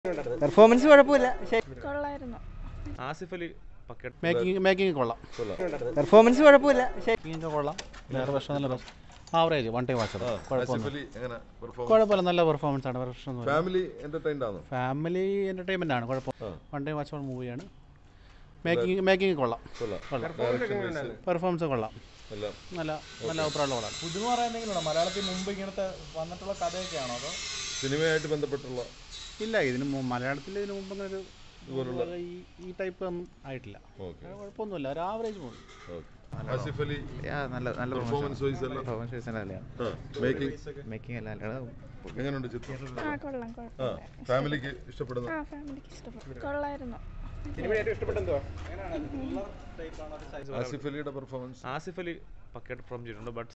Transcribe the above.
performance കുഴപ്പമില്ല കൊള്ളായിരുന്നു ആസിഫ് അലി പക്കറ്റ് മേക്കിംഗ് മേക്കിംഗ് കൊള്ളാം പെർഫോമൻസ് കുഴപ്പമില്ല മേക്കിംഗ് കൊള്ളാം വേറെ പ്രശ്നം നല്ല പ്രശ്നം ആവറേജ് വൺ ടൈം വാച്ച് കുഴപ്പമൊന്നും ആസിഫ് അലി എങ്ങനെ പെർഫോമൻസ് കുഴപ്പമില്ല നല്ല പെർഫോമൻസ് ആണ് പ്രശ്നമൊന്നുമില്ല ഫാമിലി എന്റർടൈൻഡ് ആണോ ഫാമിലി എന്റർടൈൻമെന്റ് ആണ് കുഴപ്പം വൺ ടൈം വാച്ച് മൂവിയാണ് മേക്കിംഗ് മേക്കിംഗ് കൊള്ളാം കൊള്ളാം പെർഫോമൻസ് കൊള്ളാം എല്ലാം നല്ല നല്ല അഭിപ്രായമുള്ള പടമാണ് പുതുമ പറയാനെങ്കിലുണ്ടോ മലയാളത്തിൽ മുമ്പ് ഇങ്ങനത്തെ വന്നിട്ടുള്ള കഥയൊക്കെയാണോ അതോ സിനിമയായിട്ട് ബന്ധപ്പെട്ടുള്ള ഇല്ല ഇതിന് മു- മലയാളത്തിൽ ഇതിന് മുമ്പ് അങ്ങനെ ഒരു ഈ ഈ ടൈപ്പ് ഒന്നും ആയിട്ടില്ല ഓക്കെ അത് കുഴപ്പമൊന്നുമില്ല ഒരു average movie okay Asif Ali നല്ല നല്ല പെർഫോമൻസ് വൈസ് എല്ലാം പെർഫോമൻസ് നല്ലതാണ് മേക്കിംഗ് മേക്കിംഗ് എല്ലാം നല്ലതാണ് എങ്ങനെയുണ്ട് ചിത്രം ആ കൊള്ളാം ആ കുഴപ്പമില്ല ഫാമിലിക്ക് ഇഷ്ടപ്പെടുന്ന ആ ഫാമിലിക്ക് ഇഷ്ടപ്പെട്ടു കൊള്ളായിരുന്നു ആസിഫ് അലിയുടെ പെർഫോമൻസ് ആസിഫ് അലി പക്കറ്റ് പെർഫോം ചെയ്തിട്ടുണ്ട് ബട്ട്